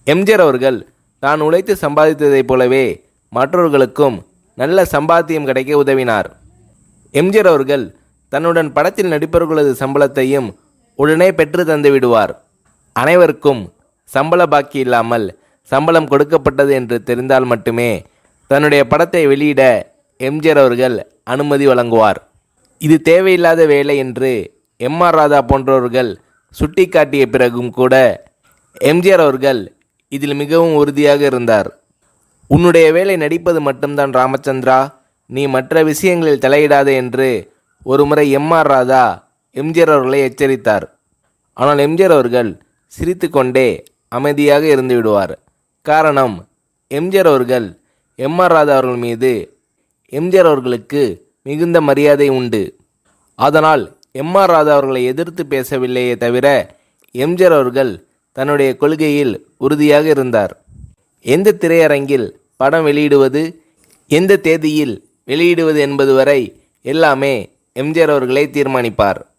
எம்ஜிஆர் அவர்கள் தான் உழைத்து சம்பாதித்ததைப் போலவே மற்றவர்களுக்கும் நல்ல சம்பாத்தியம் கிடைக்க உதவினார் எம்ஜிஆர் அவர்கள் தன்னுடன் படத்தில் நடிப்பவர்களது சம்பளத்தையும் உடனே பெற்று தந்து விடுவார் அனைவருக்கும் சம்பள பாக்கி இல்லாமல் சம்பளம் கொடுக்கப்பட்டது என்று தெரிந்தால் மட்டுமே தன்னுடைய படத்தை வெளியிட எம்ஜிஆர் அவர்கள் அனுமதி வழங்குவார் இது தேவையில்லாத வேலை என்று எம் ஆர் ராதா போன்றவர்கள் சுட்டிக்காட்டிய பிறகும் கூட எம்ஜிஆர் அவர்கள் இதில் மிகவும் உறுதியாக இருந்தார் உன்னுடைய வேலை நடிப்பது மட்டும்தான் ராமச்சந்திரா நீ மற்ற விஷயங்களில் தலையிடாதே என்று ஒருமுறை எம் ஆர் ராதா எம்ஜிஆர் அவர்களை எச்சரித்தார் ஆனால் எம்ஜிஆர் அவர்கள் சிரித்துக்கொண்டே அமைதியாக இருந்து விடுவார் காரணம் எம்ஜிஆர் அவர்கள் எம் ஆர் ராதா அவர்கள் மீது எம்ஜிஆர் அவர்களுக்கு மிகுந்த மரியாதை உண்டு அதனால் எம் ஆர் ராதா அவர்களை எதிர்த்து பேசவில்லையே தவிர எம்ஜிஆர் அவர்கள் தன்னுடைய கொள்கையில் உறுதியாக இருந்தார் எந்த திரையரங்கில் படம் வெளியிடுவது எந்த தேதியில் வெளியிடுவது என்பது வரை எல்லாமே எம்ஜிஆர் அவர்களே தீர்மானிப்பார்